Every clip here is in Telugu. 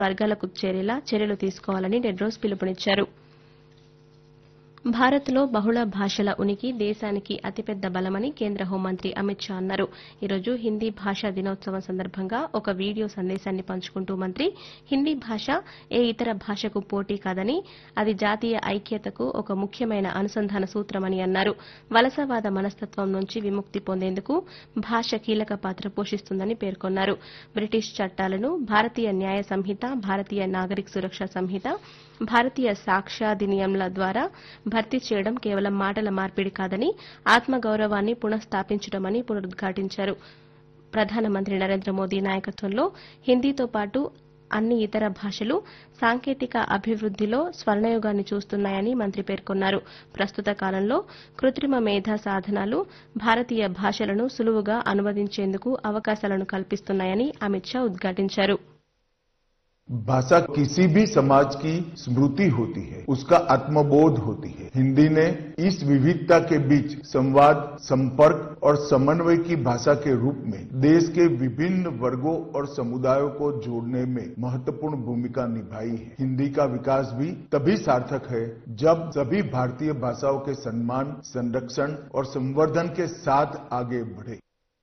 వర్గాలకు చేరేలా చర్యలు తీసుకోవాలని టెడ్రోస్ పిలుపునిచ్చారు భారత్లో బహుళ భాషల ఉనికి దేశానికి అతిపెద్ద బలమని కేంద్ర హోంమంత్రి అమిత్ షా అన్నారు ఈరోజు హిందీ భాషా దినోత్సవం సందర్భంగా ఒక వీడియో సందేశాన్ని పంచుకుంటూ మంత్రి హిందీ భాష ఏ ఇతర భాషకు పోటీ కాదని అది జాతీయ ఐక్యతకు ఒక ముఖ్యమైన అనుసంధాన సూత్రమని అన్నారు వలసవాద మనస్తత్వం నుంచి విముక్తి పొందేందుకు భాష కీలక పాత్ర పోషిస్తుందని పేర్కొన్నారు బ్రిటిష్ చట్టాలను భారతీయ న్యాయ సంహిత భారతీయ నాగరిక సురక్ష సంహిత భారతీయ సాక్ష్యాధినియంల ద్వారా భర్తీ చేయడం కేవలం మాటల మార్పిడి కాదని ఆత్మగౌరవాన్ని పునఃస్థాపించడమని పునరుద్ఘాటించారు ప్రధానమంత్రి నరేంద్ర మోదీ నాయకత్వంలో హిందీతో పాటు అన్ని ఇతర భాషలు సాంకేతిక అభివృద్దిలో స్వర్ణయుగాన్ని చూస్తున్నాయని మంత్రి పేర్కొన్నారు ప్రస్తుత కాలంలో కృత్రిమ మేధా సాధనాలు భారతీయ భాషలను సులువుగా అనువదించేందుకు అవకాశాలను కల్పిస్తున్నాయని అమిత్ షా ఉద్ఘాటించారు भाषा किसी भी समाज की स्मृति होती है उसका आत्मबोध होती है हिंदी ने इस विविधता के बीच संवाद संपर्क और समन्वय की भाषा के रूप में देश के विभिन्न वर्गों और समुदायों को जोड़ने में महत्वपूर्ण भूमिका निभाई है हिंदी का विकास भी तभी सार्थक है जब सभी भारतीय भाषाओं के सम्मान संरक्षण और संवर्धन के साथ आगे बढ़े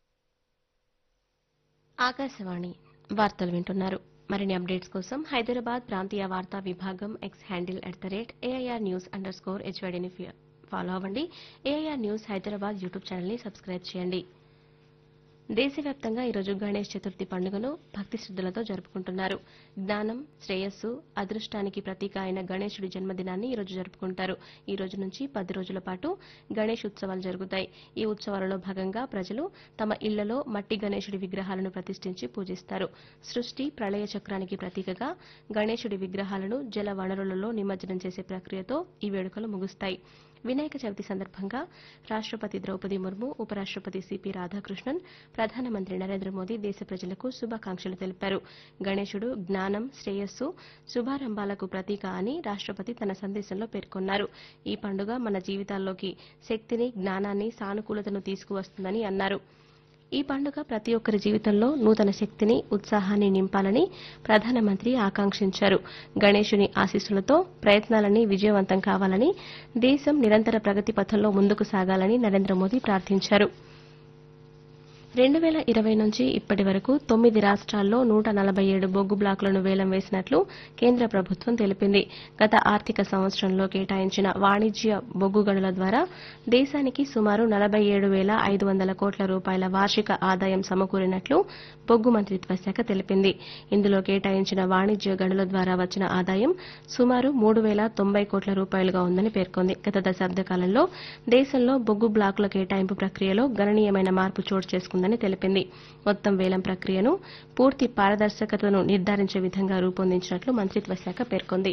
ఆకాశవాణి వార్తలు వింటున్నారు మరిన్ని అప్డేట్స్ కోసం హైదరాబాద్ ప్రాంతీయ వార్తా విభాగం X handle at the rate AIR news underscore హెచ్వైడీని ఫాలో అవ్వండి AIR news Hyderabad YouTube channel ని సబ్స్క్రైబ్ చేయండి దేశవ్యాప్తంగా ఈరోజు గణేష్ చతుర్థి పండుగను భక్తి శ్రద్దలతో జరుపుకుంటున్నారు జ్ఞానం శ్రేయస్సు అదృష్టానికి ప్రతీక అయిన గణేశుడి జన్మదినాన్ని ఈరోజు జరుపుకుంటారు ఈ రోజు నుంచి పది రోజుల పాటు గణేష్ ఉత్సవాలు జరుగుతాయి ఈ ఉత్సవాలలో భాగంగా ప్రజలు తమ ఇళ్లలో మట్టి గణేశుడి విగ్రహాలను ప్రతిష్ఠించి పూజిస్తారు సృష్టి ప్రళయ చక్రానికి ప్రతీకగా గణేశుడి విగ్రహాలను జల వనరులలో నిమజ్జనం చేసే ప్రక్రియతో ఈ వేడుకలు ముగుస్తాయి వినాయక చవితి సందర్భంగా రాష్టపతి ద్రౌపది ముర్ము ఉపరాష్టపతి సిపి రాధాకృష్ణన్ ప్రధానమంత్రి నరేంద్ర మోదీ దేశ ప్రజలకు శుభాకాంక్షలు తెలిపారు గణేశుడు జ్ఞానం శ్రేయస్సు శుభారంభాలకు ప్రతీక అని రాష్టపతి తన సందేశంలో పేర్కొన్నారు ఈ పండుగ మన జీవితాల్లోకి శక్తిని జ్ఞానాన్ని సానుకూలతను తీసుకువస్తుందని అన్నారు ఈ పండుగ ప్రతి ఒక్కరి జీవితంలో నూతన శక్తిని ఉత్సాహాన్ని నింపాలని ప్రధానమంత్రి ఆకాంక్షించారు గణేశుని ఆశీస్సులతో ప్రయత్నాలన్నీ విజయవంతం కావాలని దేశం నిరంతర ప్రగతి పథంలో ముందుకు సాగాలని నరేంద్ర మోదీ ప్రార్థించారు రెండు వేల ఇరవై నుంచి ఇప్పటి వరకు తొమ్మిది రాష్ట్రాల్లో నూట నలభై ఏడు బొగ్గు బ్లాకులను వేలం వేసినట్లు కేంద్ర ప్రభుత్వం తెలిపింది గత ఆర్థిక సంవత్సరంలో కేటాయించిన వాణిజ్య బొగ్గు గనుల ద్వారా దేశానికి సుమారు నలభై ఏడు వేల ఐదు వందల కోట్ల రూపాయల వార్షిక ఆదాయం సమకూరినట్లు బొగ్గు మంత్రిత్వ శాఖ తెలిపింది ఇందులో కేటాయించిన వాణిజ్య గనుల ద్వారా వచ్చిన ఆదాయం సుమారు మూడు వేల తొంభై కోట్ల రూపాయలుగా ఉందని పేర్కొంది గత దశాబ్ద కాలంలో దేశంలో బొగ్గు బ్లాకుల కేటాయింపు ప్రక్రియలో గణనీయమైన మార్పు చోటు చేసుకుందని తెలిపింది మొత్తం వేలం ప్రక్రియను పూర్తి పారదర్శకతను నిర్ధారించే విధంగా రూపొందించినట్లు మంత్రిత్వ శాఖ పేర్కొంది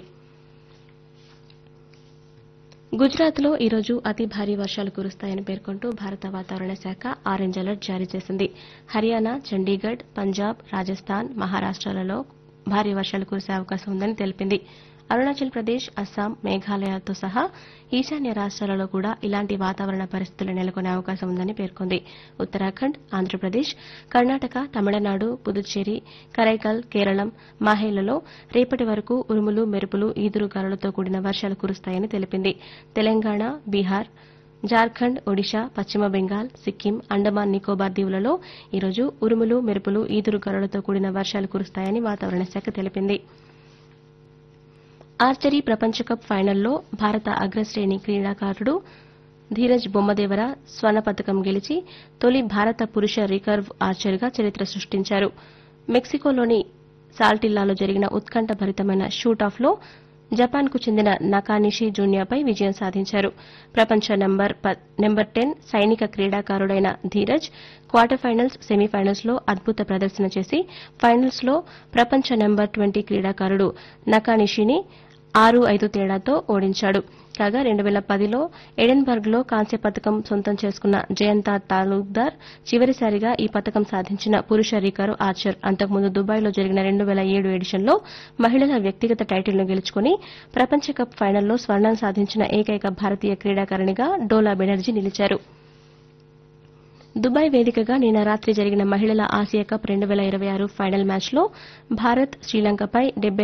గుజరాత్లో ఈరోజు అతి భారీ వర్షాలు కురుస్తాయని పేర్కొంటూ భారత వాతావరణ శాఖ ఆరెంజ్ అలర్ట్ జారీ చేసింది హర్యానా చండీగఢ్ పంజాబ్ రాజస్థాన్ మహారాష్ట్రాలలో భారీ వర్షాలు కురిసే అవకాశం ఉందని తెలిపింది అరుణాచల్ ప్రదేశ్ అస్సాం మేఘాలయతో సహా ఈశాన్య రాష్ట్రాలలో కూడా ఇలాంటి వాతావరణ పరిస్థితులు నెలకొనే అవకాశం ఉందని పేర్కొంది ఉత్తరాఖండ్ ఆంధ్రప్రదేశ్ కర్ణాటక తమిళనాడు పుదుచ్చేరి కరైకల్ కేరళం మాహేలలో రేపటి వరకు ఉరుములు మెరుపులు ఈదురుగాలులతో కూడిన వర్షాలు కురుస్తాయని తెలిపింది తెలంగాణ బీహార్ జార్ఖండ్ ఒడిషా పశ్చిమ బెంగాల్ సిక్కిం అండమాన్ నికోబార్ దీవులలో ఈరోజు ఉరుములు మెరుపులు ఈదురుగాలులతో కూడిన వర్షాలు కురుస్తాయని వాతావరణ శాఖ తెలిపింది ఆర్చరీ ప్రపంచ కప్ ఫైనల్లో భారత అగ్రశ్రేణి క్రీడాకారుడు ధీరజ్ బొమ్మదేవర స్వర్ణ పతకం గెలిచి తొలి భారత పురుష రికర్వ్ ఆర్చర్గా చరిత్ర సృష్టించారు మెక్సికోలోని సాల్టిల్లాలో జరిగిన ఉత్కంఠభరితమైన షూటాఫ్లో జపాన్కు చెందిన నకానిషి జూనియాపై విజయం సాధించారు ప్రపంచ నెంబర్ టెన్ సైనిక క్రీడాకారుడైన ధీరజ్ క్వార్టర్ ఫైనల్స్ సెమీఫైనల్స్ లో అద్భుత ప్రదర్శన చేసి ఫైనల్స్ లో ప్రపంచ నెంబర్ ట్వంటీ క్రీడాకారుడు నకానిషిని ఆరు ఐదు తేడాతో ఓడించాడు కాగా రెండు వేల పదిలో ఎడెన్బర్గ్ లో కాంస్య పథకం సొంతం చేసుకున్న జయంత తాలూక్దార్ చివరిసారిగా ఈ పథకం సాధించిన పురుష రికర్వ్ ఆర్చర్ అంతకుముందు దుబాయ్లో జరిగిన రెండు వేల ఏడు ఎడిషన్లో మహిళల వ్యక్తిగత టైటిల్ను గెలుచుకుని ప్రపంచ కప్ ఫైనల్లో స్వర్ణం సాధించిన ఏకైక భారతీయ క్రీడాకారిణిగా డోలా బెనర్జీ నిలిచారు దుబాయ్ వేదికగా నిన్న రాత్రి జరిగిన మహిళల ఆసియా కప్ రెండు వేల ఇరవై ఆరు ఫైనల్ మ్యాచ్లో భారత్ శ్రీలంకపై డెబ్బై